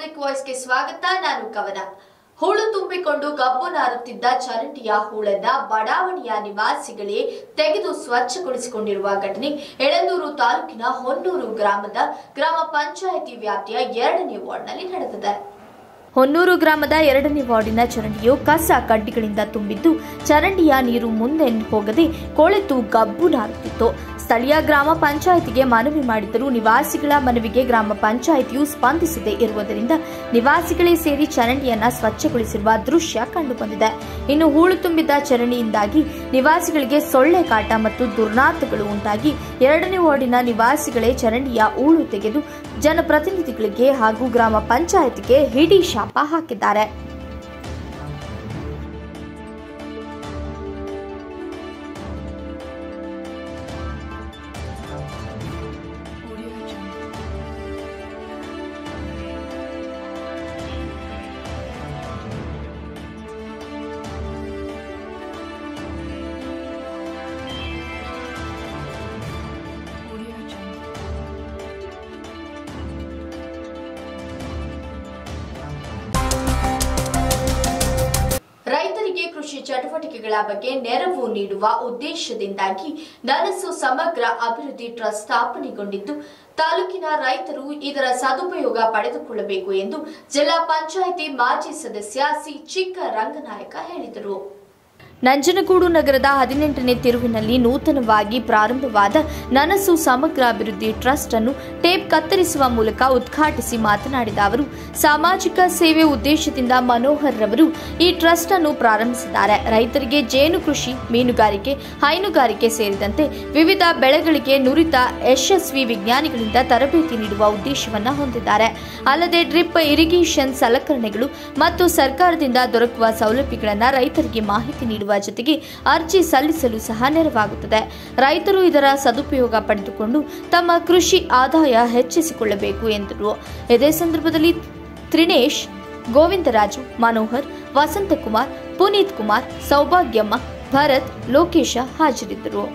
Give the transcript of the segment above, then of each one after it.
public ವಾಯ್ಸ್ಗೆ ಸ್ವಾಗತ ನಾನು ಕವನ ಹೂಳು ತುಂಬಿಕೊಂಡು ಕಬ್ಬು ನಾರುತ್ತಿದ್ದ ಚರಂಡಿಯ ಹೂಳನ್ನ ಬಡಾವಣೆಯ ನಿವಾಸಿಗಳೇ ತೆಗೆದು ಸ್ವಚ್ಛಗೊಳಿಸಿಕೊಂಡಿರುವ ಘಟನೆ ಎಳಂದೂರು ತಾಲೂಕಿನ ಹೊನ್ನೂರು ಗ್ರಾಮದ ಗ್ರಾಮ ಪಂಚಾಯಿತಿ ವ್ಯಾಪ್ತಿಯ ಎರಡನೇ ವಾರ್ಡ್ನಲ್ಲಿ ನಡೆದಿದೆ ಹೊನ್ನೂರು ಗ್ರಾಮದ ಎರಡನೇ ವಾರ್ಡಿನ ಚರಂಡಿಯು ಕಸ ಕಡ್ಡಿಗಳಿಂದ ತುಂಬಿದ್ದು ಚರಂಡಿಯ ನೀರು ಮುಂದೆ ಹೋಗದೆ ಕೊಳೆತು ಗಬ್ಬು ನಾರುತ್ತಿತ್ತು ಸ್ಥಳೀಯ ಗ್ರಾಮ ಪಂಚಾಯಿತಿಗೆ ಮನವಿ ಮಾಡಿದ್ದರೂ ನಿವಾಸಿಗಳ ಮನವಿಗೆ ಗ್ರಾಮ ಪಂಚಾಯಿತಿಯು ಸ್ಪಂದಿಸದೆ ಇರುವುದರಿಂದ ನಿವಾಸಿಗಳೇ ಸೇರಿ ಚರಂಡಿಯನ್ನ ಸ್ವಚ್ಛಗೊಳಿಸಿರುವ ದೃಶ್ಯ ಕಂಡುಬಂದಿದೆ ಇನ್ನು ಹೂಳು ತುಂಬಿದ್ದ ಚರಂಡಿಯಿಂದಾಗಿ ನಿವಾಸಿಗಳಿಗೆ ಸೊಳ್ಳೆ ಕಾಟ ಮತ್ತು ದುರ್ನಾತಗಳು ಉಂಟಾಗಿ ಎರಡನೇ ವಾರ್ಡಿನ ನಿವಾಸಿಗಳೇ ಚರಂಡಿಯ ಹೂಳು ತೆಗೆದು ಜನಪ್ರತಿನಿಧಿಗಳಿಗೆ ಹಾಗೂ ಗ್ರಾಮ ಪಂಚಾಯತ್ಗೆ ಹಿಡಿ ಶಾಪ ಹಾಕಿದ್ದಾರೆ ರೈತರಿಗೆ ಕೃಷಿ ಚಟುವಟಿಕೆಗಳ ಬಗ್ಗೆ ನೆರವು ನೀಡುವ ಉದ್ದೇಶದಿಂದಾಗಿ ನನಸು ಸಮಗ್ರ ಅಭಿವೃದ್ಧಿ ಟ್ರಸ್ಟ್ ಸ್ಥಾಪನೆಗೊಂಡಿದ್ದು ತಾಲೂಕಿನ ರೈತರು ಇದರ ಸದುಪಯೋಗ ಪಡೆದುಕೊಳ್ಳಬೇಕು ಎಂದು ಜಿಲ್ಲಾ ಪಂಚಾಯಿತಿ ಮಾಜಿ ಸದಸ್ಯ ಸಿ ಚಿಕ್ಕ ರಂಗನಾಯಕ ಹೇಳಿದರು ನಂಜನಗೂಡು ನಗರದ ಹದಿನೆಂಟನೇ ತಿರುವಿನಲ್ಲಿ ನೂತನವಾಗಿ ಪ್ರಾರಂಭವಾದ ನನಸು ಸಮಗ್ರ ಅಭಿವೃದ್ಧಿ ಟ್ರಸ್ಟ್ ಅನ್ನು ಟೇಪ್ ಕತ್ತರಿಸುವ ಮೂಲಕ ಉದ್ಘಾಟಿಸಿ ಮಾತನಾಡಿದ ಅವರು ಸಾಮಾಜಿಕ ಸೇವೆ ಉದ್ದೇಶದಿಂದ ಮನೋಹರ್ ರವರು ಈ ಟ್ರಸ್ಟ್ ಅನ್ನು ಪ್ರಾರಂಭಿಸಿದ್ದಾರೆ ರೈತರಿಗೆ ಜೇನು ಕೃಷಿ ಮೀನುಗಾರಿಕೆ ಹೈನುಗಾರಿಕೆ ಸೇರಿದಂತೆ ವಿವಿಧ ಬೆಳೆಗಳಿಗೆ ನುರಿತ ಯಶಸ್ವಿ ವಿಜ್ಞಾನಿಗಳಿಂದ ತರಬೇತಿ ನೀಡುವ ಉದ್ದೇಶವನ್ನ ಹೊಂದಿದ್ದಾರೆ ಅಲ್ಲದೆ ಡ್ರಿಪ್ ಇರಿಗೇಷನ್ ಸಲಕರಣೆಗಳು ಮತ್ತು ಸರ್ಕಾರದಿಂದ ದೊರಕುವ ಸೌಲಭ್ಯಗಳನ್ನು ರೈತರಿಗೆ ಮಾಹಿತಿ ನೀಡುವ ಜೊತೆಗೆ ಅರ್ಜಿ ಸಲ್ಲಿಸಲು ಸಹ ನೆರವಾಗುತ್ತದೆ ರೈತರು ಇದರ ಸದುಪಯೋಗ ಪಡೆದುಕೊಂಡು ತಮ್ಮ ಕೃಷಿ ಆದಾಯ ಹೆಚ್ಚಿಸಿಕೊಳ್ಳಬೇಕು ಎಂದರು ಇದೇ ಸಂದರ್ಭದಲ್ಲಿ ತ್ರಿನೇಶ್ ಗೋವಿಂದರಾಜು ಮನೋಹರ್ ವಸಂತಕುಮಾರ್ ಪುನೀತ್ ಕುಮಾರ್ ಸೌಭಾಗ್ಯಮ್ಮ ಭರತ್ ಲೋಕೇಶ ಹಾಜರಿದ್ದರು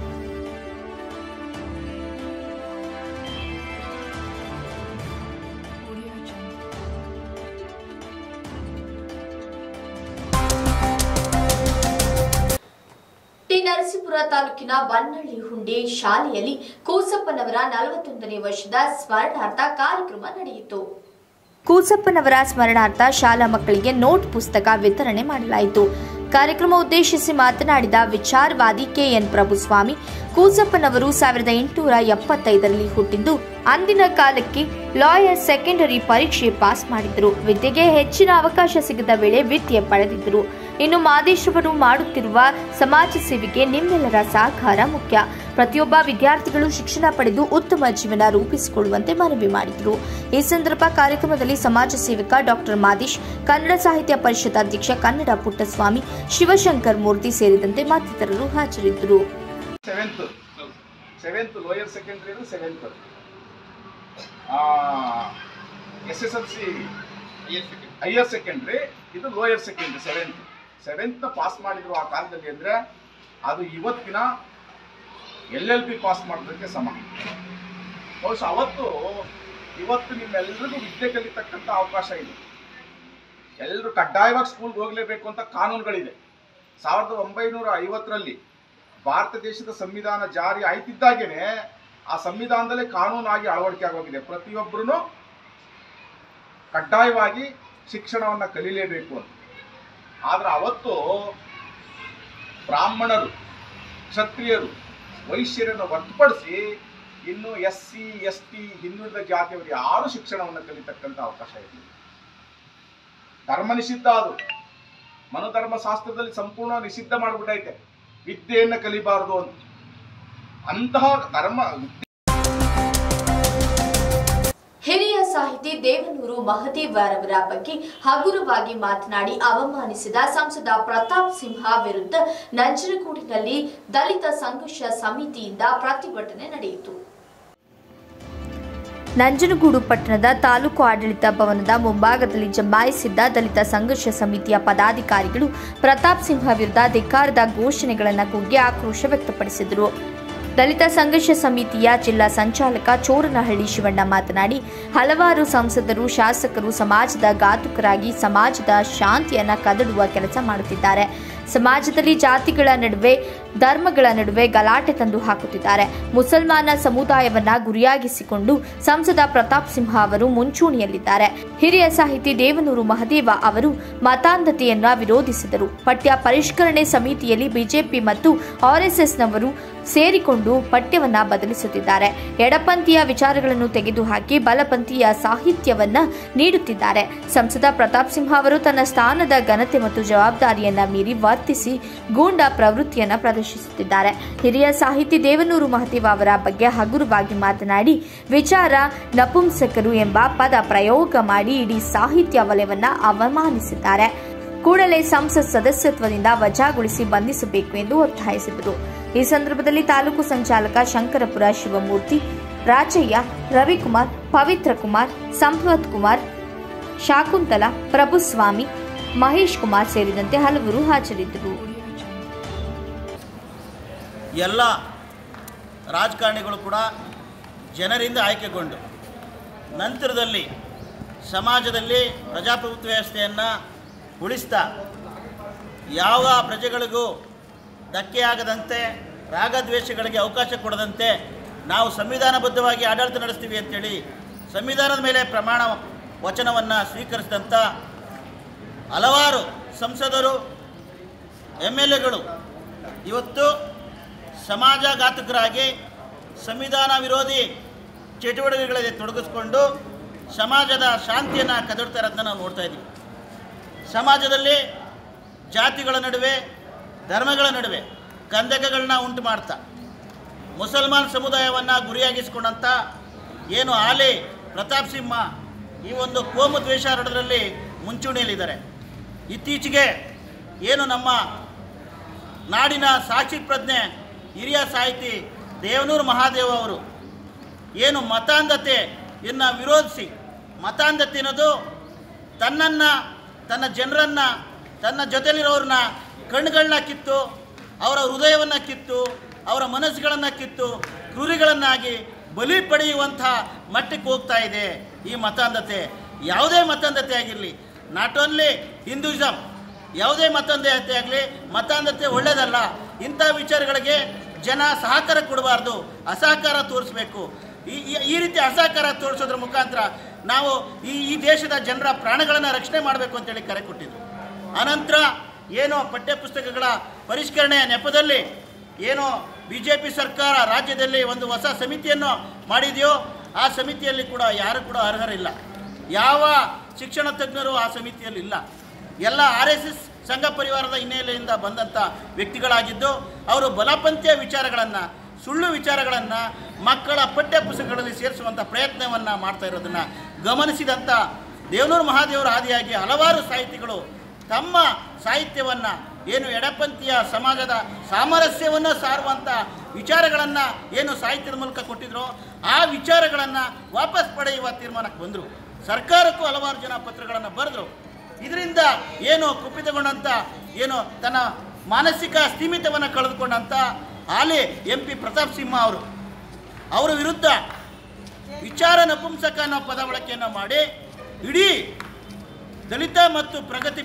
ಟಿ ನರಸೀಪುರ ತಾಲೂಕಿನ ಬನ್ನಳ್ಳಿ ಹುಂಡಿ ಶಾಲೆಯಲ್ಲಿ ಕೂಸಪ್ಪನವರ ನಲವತ್ತೊಂದನೇ ವರ್ಷದ ಸ್ಮರಣಾರ್ಥ ಕಾರ್ಯಕ್ರಮ ನಡೆಯಿತು ಕೂಸಪ್ಪನವರ ಸ್ಮರಣಾರ್ಥ ಶಾಲಾ ಮಕ್ಕಳಿಗೆ ನೋಟ್ ಪುಸ್ತಕ ವಿತರಣೆ ಮಾಡಲಾಯಿತು ಕಾರ್ಯಕ್ರಮ ಉದ್ದೇಶಿಸಿ ಮಾತನಾಡಿದ ವಿಚಾರವಾದಿ ಕೆಎನ್ ಪ್ರಭುಸ್ವಾಮಿ ಕೂಸಪ್ಪನವರು ಸಾವಿರದ ಎಂಟುನೂರ ಎಪ್ಪತ್ತೈದರಲ್ಲಿ ಹುಟ್ಟಿದ್ದು ಅಂದಿನ ಕಾಲಕ್ಕೆ ಲಾಯರ್ ಸೆಕೆಂಡರಿ ಪರೀಕ್ಷೆ ಪಾಸ್ ಮಾಡಿದ್ದರು ವಿದ್ಯೆಗೆ ಹೆಚ್ಚಿನ ಅವಕಾಶ ಸಿಗದ ವೇಳೆ ವಿದ್ಯೆ ಪಡೆದಿದ್ದರು ಇನ್ನು ಮಾದೇಶ್ವರು ಮಾಡುತ್ತಿರುವ ಸಮಾಜ ಸೇವೆಗೆ ನಿಮ್ಮೆಲ್ಲರ ಸಹಕಾರ ಮುಖ್ಯ ಪ್ರತಿಯೊಬ್ಬ ವಿದ್ಯಾರ್ಥಿಗಳು ಶಿಕ್ಷಣ ಪಡೆದು ಉತ್ತಮ ಜೀವನ ರೂಪಿಸಿಕೊಳ್ಳುವಂತೆ ಮನವಿ ಮಾಡಿದರು ಈ ಸಂದರ್ಭ ಕಾರ್ಯಕ್ರಮದಲ್ಲಿ ಸಮಾಜ ಸೇವಕ ಡಾಕ್ಟರ್ ಮಾದೇಶ್ ಕನ್ನಡ ಸಾಹಿತ್ಯ ಪರಿಷತ್ ಅಧ್ಯಕ್ಷ ಕನ್ನಡ ಪುಟ್ಟಸ್ವಾಮಿ ಶಿವಶಂಕರ್ ಮೂರ್ತಿ ಸೇರಿದಂತೆ ಮತ್ತಿತರರು ಹಾಜರಿದ್ದರು seventh seventh lower secondary seventh S S L C higher secondary ಇದು lower secondary seventh seventh pass ಮಾಡಿದ್ರು ಆ ಕಾಲದಲ್ಲಿ ಅಂದರೆ ಅದು ಇವತ್ತಿನ ಎಲ್ ಎಲ್ ಬಿ ಪಾಸ್ ಮಾಡೋದಕ್ಕೆ ಸಮ ಬಹುಶಃ ಅವತ್ತು ಇವತ್ತು ನಿಮ್ಮೆಲ್ಲರಿಗೂ ವಿದ್ಯೆ ಕಲಿತಕ್ಕಂಥ ಅವಕಾಶ ಇದೆ ಎಲ್ಲರೂ ಕಡ್ಡಾಯವಾಗಿ ಸ್ಕೂಲ್ಗೆ ಹೋಗಲೇಬೇಕು ಅಂತ ಕಾನೂನುಗಳಿದೆ ಸಾವಿರದ ಒಂಬೈನೂರ ಐವತ್ತರಲ್ಲಿ ಭಾರತ ದೇಶದ ಸಂವಿಧಾನ ಜಾರಿ ಆಯ್ತಿದ್ದಾಗೇನೆ ಆ ಸಂವಿಧಾನದಲ್ಲೇ ಕಾನೂನಾಗಿ ಅಳವಡಿಕೆ ಆಗೋಗಿದೆ ಪ್ರತಿಯೊಬ್ಬರೂ ಕಡ್ಡಾಯವಾಗಿ ಶಿಕ್ಷಣವನ್ನು ಕಲೀಲೇಬೇಕು ಅಂತ ಆದ್ರೆ ಅವತ್ತು ಬ್ರಾಹ್ಮಣರು ಕ್ಷತ್ರಿಯರು ವೈಶ್ಯರನ್ನು ಹೊರತುಪಡಿಸಿ ಇನ್ನು ಎಸ್ ಸಿ ಎಸ್ ಟಿ ಹಿಂದುಳಿದ ಜಾತಿಯವರು ಯಾರು ಶಿಕ್ಷಣವನ್ನು ಕಲಿತಕ್ಕಂಥ ಅವಕಾಶ ಇರಲಿಲ್ಲ ಧರ್ಮ ನಿಷಿದ್ಧ ಅದು ಮನುಧರ್ಮ ಶಾಸ್ತ್ರದಲ್ಲಿ ಸಂಪೂರ್ಣ ನಿಷಿದ್ಧ ಮಾಡಿಬಿಟ್ಟೈತೆ ವಿದ್ಯೆಯನ್ನು ಕಲಿಬಾರದು ಅಂತ ಅಂತಹ ಧರ್ಮ ಹಿರಿಯ ಸಾಹಿತಿ ದೇವನೂರು ಮಹದೇವರವರ ಬಗ್ಗೆ ಹಗುರವಾಗಿ ಮಾತನಾಡಿ ಅವಮಾನಿಸಿದ ಸಂಸದ ಪ್ರತಾಪ್ ಸಿಂಹ ವಿರುದ್ಧ ನಂಜನಗೂಡಿನಲ್ಲಿ ದಲಿತ ಸಂಘರ್ಷ ಸಮಿತಿಯಿಂದ ಪ್ರತಿಭಟನೆ ನಡೆಯಿತು ನಂಜನಗೂಡು ಪಟ್ಟಣದ ತಾಲೂಕು ಆಡಳಿತ ಭವನದ ಮುಂಭಾಗದಲ್ಲಿ ಜಮಾಯಿಸಿದ್ದ ದಲಿತ ಸಂಘರ್ಷ ಸಮಿತಿಯ ಪದಾಧಿಕಾರಿಗಳು ಪ್ರತಾಪ್ ಸಿಂಹ ವಿರುದ್ಧ ಧಿಕ್ಕಾರದ ಘೋಷಣೆಗಳನ್ನು ಕೂಗಿ ಆಕ್ರೋಶ ವ್ಯಕ್ತಪಡಿಸಿದರು ದಲಿತ ಸಂಘರ್ಷ ಸಮಿತಿಯ ಜಿಲ್ಲಾ ಸಂಚಾಲಕ ಚೋರನಹಳ್ಳಿ ಶಿವಣ್ಣ ಮಾತನಾಡಿ ಹಲವಾರು ಸಂಸದರು ಶಾಸಕರು ಸಮಾಜದ ಘಾತುಕರಾಗಿ ಸಮಾಜದ ಶಾಂತಿಯನ್ನ ಕದಡುವ ಕೆಲಸ ಮಾಡುತ್ತಿದ್ದಾರೆ ಸಮಾಜದಲ್ಲಿ ಜಾತಿಗಳ ನಡುವೆ ಧರ್ಮಗಳ ನಡುವೆ ಗಲಾಟೆ ತಂದು ಹಾಕುತ್ತಿದ್ದಾರೆ ಮುಸಲ್ಮಾನ ಸಮುದಾಯವನ್ನ ಗುರಿಯಾಗಿಸಿಕೊಂಡು ಸಂಸದ ಪ್ರತಾಪ್ ಸಿಂಹ ಅವರು ಮುಂಚೂಣಿಯಲ್ಲಿದ್ದಾರೆ ಹಿರಿಯ ಸಾಹಿತಿ ದೇವನೂರು ಮಹದೇವ ಅವರು ಮತಾಂಧತೆಯನ್ನ ವಿರೋಧಿಸಿದರು ಪಠ್ಯ ಪರಿಷ್ಕರಣೆ ಸಮಿತಿಯಲ್ಲಿ ಬಿಜೆಪಿ ಮತ್ತು ಆರ್ಎಸ್ಎಸ್ನವರು ಸೇರಿಕೊಂಡು ಪಠ್ಯವನ್ನ ಬದಲಿಸುತ್ತಿದ್ದಾರೆ ಎಡಪಂಥೀಯ ವಿಚಾರಗಳನ್ನು ತೆಗೆದುಹಾಕಿ ಬಲಪಂಥೀಯ ಸಾಹಿತ್ಯವನ್ನ ನೀಡುತ್ತಿದ್ದಾರೆ ಸಂಸದ ಪ್ರತಾಪ್ ಸಿಂಹ ಅವರು ತನ್ನ ಸ್ಥಾನದ ಘನತೆ ಮತ್ತು ಜವಾಬ್ದಾರಿಯನ್ನ ಮೀರಿ ವರ್ತಿಸಿ ಗೂಂಡಾ ಪ್ರವೃತ್ತಿಯನ್ನ ಪ್ರದರ್ಶಿಸುತ್ತಿದ್ದಾರೆ ಹಿರಿಯ ಸಾಹಿತಿ ದೇವನೂರು ಮಹದೇವ ಅವರ ಬಗ್ಗೆ ಹಗುರವಾಗಿ ಮಾತನಾಡಿ ವಿಚಾರ ನಪುಂಸಕರು ಎಂಬ ಪದ ಪ್ರಯೋಗ ಮಾಡಿ ಇಡೀ ಸಾಹಿತ್ಯ ವಲಯವನ್ನ ಅವಮಾನಿಸಿದ್ದಾರೆ ಕೂಡಲೇ ಸಂಸತ್ ಸದಸ್ಯತ್ವದಿಂದ ವಜಾಗೊಳಿಸಿ ಬಂಧಿಸಬೇಕು ಎಂದು ಒತ್ತಾಯಿಸಿದರು ಈ ಸಂದರ್ಭದಲ್ಲಿ ತಾಲೂಕು ಸಂಚಾಲಕ ಶಂಕರಪುರ ಶಿವಮೂರ್ತಿ ರಾಜಯ್ಯ ರವಿಕುಮಾರ್ ಪವಿತ್ರ ಕುಮಾರ್ ಸಂಪತ್ ಕುಮಾರ್ ಶಾಕುಂತಲ ಪ್ರಭುಸ್ವಾಮಿ ಮಹೇಶ್ ಕುಮಾರ್ ಸೇರಿದಂತೆ ಹಲವರು ಹಾಜರಿದ್ದರು ಎಲ್ಲ ರಾಜಕಾರಣಿಗಳು ಕೂಡ ಜನರಿಂದ ಆಯ್ಕೆಗೊಂಡು ನಂತರದಲ್ಲಿ ಸಮಾಜದಲ್ಲಿ ಪ್ರಜಾಪ್ರಭುತ್ವ ವ್ಯವಸ್ಥೆಯನ್ನು ಉಳಿಸ್ತಾ ಯಾವ ಪ್ರಜೆಗಳಿಗೂ ಧಕ್ಕೆಯಾಗದಂತೆ ರಾಗದ್ವೇಷಗಳಿಗೆ ಅವಕಾಶ ಕೊಡದಂತೆ ನಾವು ಸಂವಿಧಾನಬದ್ಧವಾಗಿ ಆಡಳಿತ ನಡೆಸ್ತೀವಿ ಅಂತೇಳಿ ಸಂವಿಧಾನದ ಮೇಲೆ ಪ್ರಮಾಣ ವಚನವನ್ನು ಸ್ವೀಕರಿಸಿದಂಥ ಹಲವಾರು ಸಂಸದರು ಎಮ್ ಎಲ್ ಎಗಳು ಇವತ್ತು ಸಮಾಜಘಾತಕರಾಗಿ ಸಂವಿಧಾನ ವಿರೋಧಿ ಚಟುವಟಿಕೆಗಳಲ್ಲಿ ತೊಡಗಿಸ್ಕೊಂಡು ಸಮಾಜದ ಶಾಂತಿಯನ್ನು ಕದಡ್ತಾ ಇರೋದನ್ನ ನಾವು ನೋಡ್ತಾ ಇದ್ದೀವಿ ಸಮಾಜದಲ್ಲಿ ಜಾತಿಗಳ ನಡುವೆ ಧರ್ಮಗಳ ನಡುವೆ ಕಂದಕಗಳನ್ನ ಉಂಟು ಮಾಡ್ತಾ ಮುಸಲ್ಮಾನ್ ಸಮುದಾಯವನ್ನು ಗುರಿಯಾಗಿಸಿಕೊಂಡಂಥ ಏನು ಆಲಿ ಪ್ರತಾಪ್ ಸಿಂಹ ಈ ಒಂದು ಕೋಮು ದ್ವೇಷ ಹರಡೋದ್ರಲ್ಲಿ ಮುಂಚೂಣಿಯಲ್ಲಿದ್ದಾರೆ ಇತ್ತೀಚೆಗೆ ಏನು ನಮ್ಮ ನಾಡಿನ ಸಾಕ್ಷಿ ಪ್ರಜ್ಞೆ ಹಿರಿಯ ಸಾಹಿತಿ ದೇವನೂರು ಮಹಾದೇವ ಅವರು ಏನು ಮತಾಂಧತೆಯನ್ನು ವಿರೋಧಿಸಿ ಮತಾಂಧತೆ ಅನ್ನೋದು ತನ್ನನ್ನು ತನ್ನ ಜನರನ್ನು ತನ್ನ ಜೊತೆಲಿರೋರನ್ನ ಕಣ್ಣುಗಳನ್ನ ಕಿತ್ತು ಅವರ ಹೃದಯವನ್ನು ಕಿತ್ತು ಅವರ ಮನಸ್ಸುಗಳನ್ನು ಕಿತ್ತು ಕ್ರೂರಿಗಳನ್ನಾಗಿ ಬಲಿ ಪಡೆಯುವಂಥ ಮಟ್ಟಕ್ಕೆ ಹೋಗ್ತಾ ಇದೆ ಈ ಮತಾಂಧತೆ ಯಾವುದೇ ಮತಾಂಧತೆ ಆಗಿರಲಿ ನಾಟ್ ಓನ್ಲಿ ಹಿಂದೂಯಿಸಮ್ ಯಾವುದೇ ಮತಾಂಧತೆ ಆಗಲಿ ಮತಾಂಧತೆ ಒಳ್ಳೆಯದಲ್ಲ ಇಂಥ ವಿಚಾರಗಳಿಗೆ ಜನ ಸಹಕಾರ ಕೊಡಬಾರ್ದು ಅಸಹಕಾರ ತೋರಿಸ್ಬೇಕು ಈ ಈ- ಈ ರೀತಿ ಅಸಹಕಾರ ತೋರಿಸೋದ್ರ ಮುಖಾಂತರ ನಾವು ಈ ಈ ದೇಶದ ಜನರ ಪ್ರಾಣಗಳನ್ನು ರಕ್ಷಣೆ ಮಾಡಬೇಕು ಅಂತೇಳಿ ಕರೆ ಕೊಟ್ಟಿದ್ರು ಅನಂತರ ಏನು ಪಠ್ಯಪುಸ್ತಕಗಳ ಪರಿಷ್ಕರಣೆಯ ನೆಪದಲ್ಲಿ ಏನು ಬಿ ಜೆ ಪಿ ಸರ್ಕಾರ ರಾಜ್ಯದಲ್ಲಿ ಒಂದು ಹೊಸ ಸಮಿತಿಯನ್ನು ಮಾಡಿದೆಯೋ ಆ ಸಮಿತಿಯಲ್ಲಿ ಕೂಡ ಯಾರು ಕೂಡ ಅರ್ಹರಿಲ್ಲ ಯಾವ ಶಿಕ್ಷಣ ತಜ್ಞರು ಆ ಸಮಿತಿಯಲ್ಲಿ ಇಲ್ಲ ಎಲ್ಲ ಆರ್ ಎಸ್ ಎಸ್ ಸಂಘ ಪರಿವಾರದ ಹಿನ್ನೆಲೆಯಿಂದ ಬಂದಂಥ ವ್ಯಕ್ತಿಗಳಾಗಿದ್ದು ಅವರು ಬಲಪಂಥೀಯ ವಿಚಾರಗಳನ್ನು ಸುಳ್ಳು ವಿಚಾರಗಳನ್ನು ಮಕ್ಕಳ ಪಠ್ಯ ಪುಸ್ತಕಗಳಲ್ಲಿ ಸೇರಿಸುವಂಥ ಪ್ರಯತ್ನವನ್ನು ಮಾಡ್ತಾ ಇರೋದನ್ನು ಗಮನಿಸಿದಂಥ ದೇವನೂರು ಮಹಾದೇವರ ಆದಿಯಾಗಿ ಹಲವಾರು ಸಾಹಿತಿಗಳು ತಮ್ಮ ಸಾಹಿತ್ಯವನ್ನು ಏನು ಎಡಪಂಥೀಯ ಸಮಾಜದ ಸಾಮರಸ್ಯವನ್ನು ಸಾರುವಂಥ ವಿಚಾರಗಳನ್ನು ಏನು ಸಾಹಿತ್ಯದ ಮೂಲಕ ಕೊಟ್ಟಿದ್ರೋ ಆ ವಿಚಾರಗಳನ್ನು ವಾಪಸ್ ಪಡೆಯುವ ತೀರ್ಮಾನಕ್ಕೆ ಬಂದರು ಸರ್ಕಾರಕ್ಕೂ ಹಲವಾರು ಜನ ಪತ್ರಗಳನ್ನು ಬರೆದರು ಇದರಿಂದ ಏನು ಕುಪಿತಗೊಂಡಂಥ ಏನು ತನ್ನ ಮಾನಸಿಕ ಸ್ಥೀಮಿತವನ್ನು ಕಳೆದುಕೊಂಡಂಥ ಹಾಲಿ ಎಂ ಪಿ ಪ್ರತಾಪ್ ಸಿಂಹ ಅವರು ಅವರ ವಿರುದ್ಧ ವಿಚಾರ ನಪುಂಸಕ ಅನ್ನೋ ಪದ ಬಳಕೆಯನ್ನು ಮಾಡಿ ಇಡೀ ದಲಿತ ಮತ್ತು ಪ್ರಗತಿ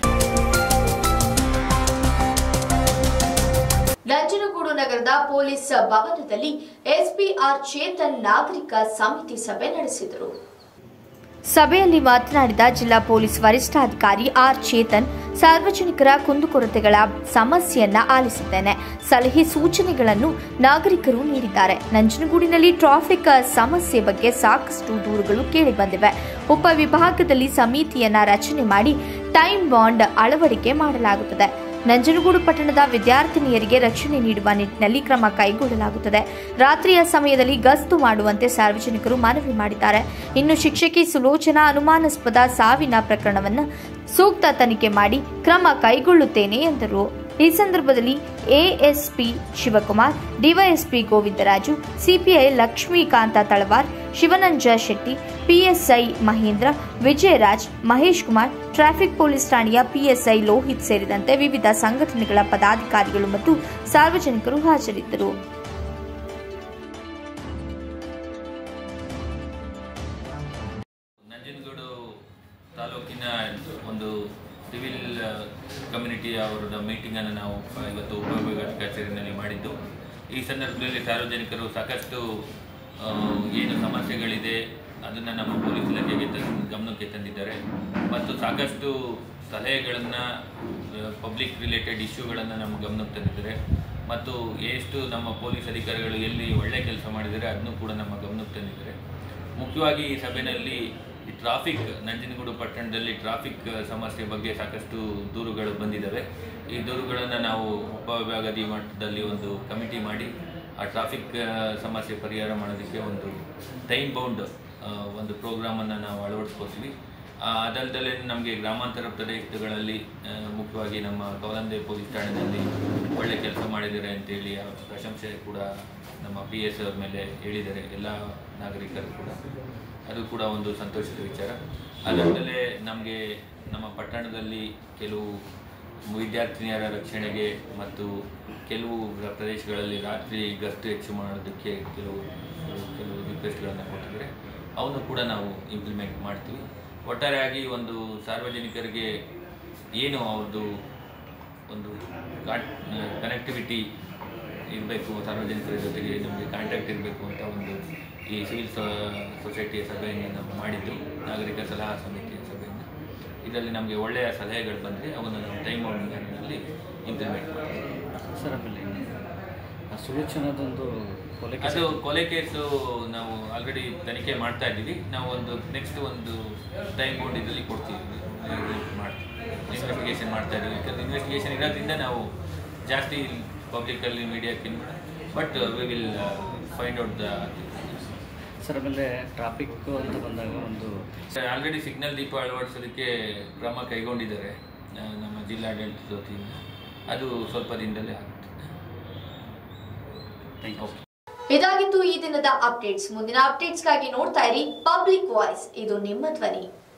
ನಂಜನಗೂಡು ನಗರದ ಪೊಲೀಸ್ ಭವನದಲ್ಲಿ ಎಸ್ಪಿಆರ್ ಚೇತನ್ ನಾಗರಿಕ ಸಮಿತಿ ಸಭೆ ನಡೆಸಿದರು ಸಭೆಯಲ್ಲಿ ಮಾತನಾಡಿದ ಜಿಲ್ಲಾ ಪೊಲೀಸ್ ವರಿಷ್ಠಾಧಿಕಾರಿ ಆರ್ ಚೇತನ್ ಸಾರ್ವಜನಿಕರ ಕುಂದುಕೊರತೆಗಳ ಸಮಸ್ಯೆಯನ್ನ ಆಲಿಸಿದ್ದೇನೆ ಸಲಹೆ ಸೂಚನೆಗಳನ್ನು ನಾಗರಿಕರು ನೀಡಿದ್ದಾರೆ ನಂಜನಗೂಡಿನಲ್ಲಿ ಟ್ರಾಫಿಕ್ ಸಮಸ್ಯೆ ಬಗ್ಗೆ ಸಾಕಷ್ಟು ದೂರುಗಳು ಕೇಳಿಬಂದಿವೆ ಉಪವಿಭಾಗದಲ್ಲಿ ಸಮಿತಿಯನ್ನ ರಚನೆ ಮಾಡಿ ಟೈಮ್ ಬಾಂಡ್ ಅಳವಡಿಕೆ ಮಾಡಲಾಗುತ್ತದೆ ನಂಜನಗೂಡು ಪಟ್ಟಣದ ವಿದ್ಯಾರ್ಥಿನಿಯರಿಗೆ ರಕ್ಷಣೆ ನೀಡುವ ನಿಟ್ಟಿನಲ್ಲಿ ಕ್ರಮ ಕೈಗೊಳ್ಳಲಾಗುತ್ತದೆ ರಾತ್ರಿಯ ಸಮಯದಲ್ಲಿ ಗಸ್ತು ಮಾಡುವಂತೆ ಸಾರ್ವಜನಿಕರು ಮನವಿ ಮಾಡಿದ್ದಾರೆ ಇನ್ನು ಶಿಕ್ಷಕಿ ಸುಲೋಚನಾ ಅನುಮಾನಾಸ್ಪದ ಸಾವಿನ ಪ್ರಕರಣವನ್ನು ಸೂಕ್ತ ತನಿಖೆ ಮಾಡಿ ಕ್ರಮ ಕೈಗೊಳ್ಳುತ್ತೇನೆ ಎಂದರು ಈ ಸಂದರ್ಭದಲ್ಲಿ ASP Shivakumar DYSP Govindaraju CPI Lakshmikanta Talawar Shivananja Shetty PSI Mahendra Vijayaraj Mahesh Kumar traffic police ಠಾಣೆಯ ಪಿಎಸ್ಐ ಲೋಹಿತ್ ಸೇರಿದಂತೆ ವಿವಿಧ ಸಂಘಟನೆಗಳ ಪದಾಧಿಕಾರಿಗಳು ಮತ್ತು ಸಾರ್ವಜನಿಕರು ಹಾಜರಿದ್ದರು ಅವರ ಮೀಟಿಂಗನ್ನು ನಾವು ಆ, ಇವತ್ತು ಉಪವಿಭಾಗ ಕಚೇರಿನಲ್ಲಿ ಮಾಡಿದ್ದು ಈ ಸಂದರ್ಭದಲ್ಲಿ ಸಾರ್ವಜನಿಕರು ಸಾಕಷ್ಟು ಆ, ಏನು ಸಮಸ್ಯೆಗಳಿದೆ ಅದನ್ನು ನಮ್ಮ ಪೊಲೀಸ್ ಇಲಾಖೆಗೆ ತಂದು ಗಮನಕ್ಕೆ ತಂದಿದ್ದಾರೆ ಮತ್ತು ಸಾಕಷ್ಟು ಸಲಹೆಗಳನ್ನು ಪಬ್ಲಿಕ್ ರಿಲೇಟೆಡ್ ಇಶ್ಯೂಗಳನ್ನು ನಮ್ಮ ಗಮನಕ್ಕೆ ತಂದಿದ್ದಾರೆ ಮತ್ತು ಎಷ್ಟು ನಮ್ಮ ಪೊಲೀಸ್ ಅಧಿಕಾರಿಗಳು ಎಲ್ಲಿ ಒಳ್ಳೆ ಕೆಲಸ ಮಾಡಿದ್ದಾರೆ ಅದನ್ನು ಕೂಡ ನಮ್ಮ ಗಮನಕ್ಕೆ ತಂದಿದ್ದಾರೆ ಮುಖ್ಯವಾಗಿ ಈ ಸಭೆಯಲ್ಲಿ ಈ ಟ್ರಾಫಿಕ್ ನಂಜನಗೂಡು ಪಟ್ಟಣದಲ್ಲಿ ಟ್ರಾಫಿಕ್ ಸಮಸ್ಯೆ ಬಗ್ಗೆ ಸಾಕಷ್ಟು ದೂರುಗಳು ಬಂದಿದ್ದಾವೆ ಈ ದೂರುಗಳನ್ನು ನಾವು ಉಪವಿಭಾಗದಿ ಮಟ್ಟದಲ್ಲಿ ಒಂದು ಕಮಿಟಿ ಮಾಡಿ ಆ ಟ್ರಾಫಿಕ್ ಸಮಸ್ಯೆ ಪರಿಹಾರ ಮಾಡೋದಕ್ಕೆ ಒಂದು ಟೈಮ್ ಬೌಂಡ್ ಒಂದು ಪ್ರೋಗ್ರಾಮನ್ನು ನಾವು ಅಳವಡಿಸ್ಕೋತೀವಿ ಆ, ಅದಲ್ದಲೇ ನಮಗೆ ಗ್ರಾಮಾಂತರ ಪ್ರದೇಶಗಳಲ್ಲಿ ಆ, ಮುಖ್ಯವಾಗಿ ನಮ್ಮ ಕವಲಂದೆ ಪೊಲೀಸ್ ಠಾಣೆಯಲ್ಲಿ ಒಳ್ಳೆ ಕೆಲಸ ಮಾಡಿದ್ದಾರೆ ಅಂತೇಳಿ ಆ ಪ್ರಶಂಸೆ ಕೂಡ ನಮ್ಮ ಪಿ ಎಸ್ ಅವ್ರ ಮೇಲೆ ಹೇಳಿದ್ದಾರೆ ಎಲ್ಲ ನಾಗರಿಕರು ಕೂಡ ಅದು ಕೂಡ ಒಂದು ಸಂತೋಷದ ವಿಚಾರ ಅದಲ್ಲದೆ ನಮಗೆ ನಮ್ಮ ಪಟ್ಟಣದಲ್ಲಿ ಕೆಲವು ವಿದ್ಯಾರ್ಥಿನಿಯರ ರಕ್ಷಣೆಗೆ ಮತ್ತು ಕೆಲವು ಪ್ರದೇಶಗಳಲ್ಲಿ ರಾತ್ರಿ ಗಸ್ತು ಹೆಚ್ಚು ಮಾಡೋದಕ್ಕೆ ಕೆಲವು ಕೆಲವು ರಿಕ್ವೆಸ್ಟ್ಗಳನ್ನು ಕೊಟ್ಟಿದ್ದಾರೆ ಅವನ್ನು ಕೂಡ ನಾವು ಇಂಪ್ಲಿಮೆಂಟ್ ಮಾಡ್ತೀವಿ ಒಟ್ಟಾರೆಯಾಗಿ ಒಂದು ಸಾರ್ವಜನಿಕರಿಗೆ ಏನು ಅವ್ರದ್ದು ಒಂದು ಕನೆಕ್ಟಿವಿಟಿ ಇರಬೇಕು ಸಾರ್ವಜನಿಕರ ಜೊತೆಗೆ ನಮಗೆ ಕಾಂಟ್ಯಾಕ್ಟ್ ಇರಬೇಕು ಅಂತ ಒಂದು ಈ ಸಿವಿಲ್ ಸೊಸೈಟಿಯ ಸಭೆಯನ್ನು ನಾವು ಮಾಡಿದ್ದು ನಾಗರಿಕ ಸಲಹಾ ಸಮಿತಿಯ ಸಭೆಯನ್ನು ಇದರಲ್ಲಿ ನಮಗೆ ಒಳ್ಳೆಯ ಸಲಹೆಗಳು ಬಂದರೆ ಅವನ್ನು ನಾವು ಟೈಮ್ ಔಟ್ನಲ್ಲಿ ಇಂಪ್ಲಿಮೆಂಟ್ ಮಾಡ್ತೀವಿ ಸರ್ ಆಮೇಲೆ ಆ ಸುಲೋಚನದೊಂದು ಕೊಲೆ ಕೇಸ್ ಅದು ಕೊಲೆ ಕೇಸು ನಾವು ಆಲ್ರೆಡಿ ತನಿಖೆ ಮಾಡ್ತಾ ಇದ್ದೀವಿ ನಾವು ಒಂದು ನೆಕ್ಸ್ಟ್ ಒಂದು ಟೈಮ್ ಬೋರ್ಡ್ ಇದರಲ್ಲಿ ಕೊಡ್ತೀವಿ ಮಾಡ್ತೀವಿ ಇನ್ವೆಸ್ಟಿಗೇಷನ್ ಮಾಡ್ತಾ ಇದ್ದೀವಿ ಯಾಕಂದ್ರೆ ಇನ್ವೆಸ್ಟಿಗೇಷನ್ ಇರೋದ್ರಿಂದ ನಾವು ಜಾಸ್ತಿ ಪಬ್ಲಿಕಲ್ಲಿ ಮೀಡಿಯಾಕ್ಕೆ but we will find out the sir ಆಮೇಲೆ ಟ್ರಾಫಿಕ್ ಅಂತ ಬಂದಾಗ ಒಂದು ಆಲ್ರೆಡಿ ಸಿಗ್ನಲ್ ದೀಪ ಅಳವಡಿಸೋದಕ್ಕೆ ಕ್ರಮ ಕೈಗೊಂಡಿದ್ದಾರೆ ಆ, ನಮ್ಮ ಜಿಲ್ಲಾಡಳಿತದ ವತಿಯಿಂದ ಅದು ಸ್ವಲ್ಪ ದಿನದಲ್ಲೇ ಆಗುತ್ತೆ ಥ್ಯಾಂಕ್ ಯು ಓಕೆ ಇದಾಗಿತ್ತು ಈ ದಿನದ ಅಪ್ಡೇಟ್ಸ್ ಮುಂದಿನ ಅಪ್ಡೇಟ್ಸ್ಗಾಗಿ ನೋಡ್ತಾ ಇರಿ ಪಬ್ಲಿಕ್ ವಾಯ್ಸ್ ಇದು ನಿಮ್ಮ ಧ್ವನಿ